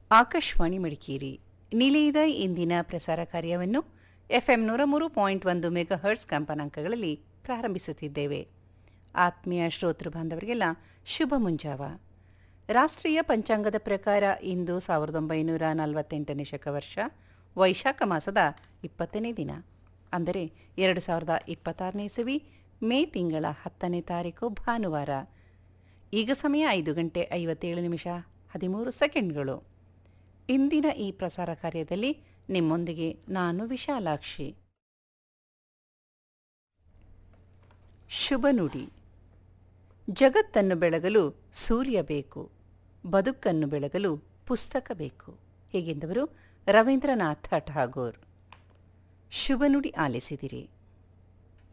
ಆಕಾಶವಾಣಿ ಮಡಿಕೇರಿ ನಿಲಯದ ಇಂದಿನ ಪ್ರಸಾರ ಕಾರ್ಯವನ್ನು ಎಫ್ಎಂ ನೂರ ಮೂರು ಪಾಯಿಂಟ್ ಒಂದು ಮೆಗಾ ಹರ್ಟ್ಸ್ ಕಂಪನಾಂಕಗಳಲ್ಲಿ ಪ್ರಾರಂಭಿಸುತ್ತಿದ್ದೇವೆ ಆತ್ಮೀಯ ಶ್ರೋತೃ ಬಾಂಧವರಿಗೆಲ್ಲ ಶುಭ ಮುಂಜಾವ ರಾಷ್ಟ್ರೀಯ ಪಂಚಾಂಗದ ಪ್ರಕಾರ ಇಂದು ಸಾವಿರದ ಒಂಬೈನೂರ ನಲವತ್ತೆಂಟನೇ ಶಕವರ್ಷ ವೈಶಾಖ ಮಾಸದ ಇಪ್ಪತ್ತನೇ ದಿನ ಅಂದರೆ ಎರಡು ಸಾವಿರದ ಇಪ್ಪತ್ತಾರನೇ ಇಸವಿ ಮೇ ತಿಂಗಳ ಹತ್ತನೇ ತಾರೀಕು ಭಾನುವಾರ ಈಗ ಸಮಯ ಐದು ಗಂಟೆ ಐವತ್ತೇಳು ನಿಮಿಷ ಹದಿಮೂರು ಸೆಕೆಂಡ್ಗಳು ಇಂದಿನ ಈ ಪ್ರಸಾರ ಕಾರ್ಯದಲ್ಲಿ ನಿಮ್ಮೊಂದಿಗೆ ನಾನು ವಿಶಾಲಾಕ್ಷಿ ಶುಭ ನುಡಿ ಜಗತ್ತನ್ನು ಬೆಳಗಲು ಸೂರ್ಯ ಬೇಕು ಬದುಕನ್ನು ಬೆಳಗಲು ಪುಸ್ತಕ ಬೇಕು ಹೀಗೆಂದವರು ರವೀಂದ್ರನಾಥ ಠಾಗೋರ್ ಶುಭ ನುಡಿ ಆಲಿಸಿದಿರಿ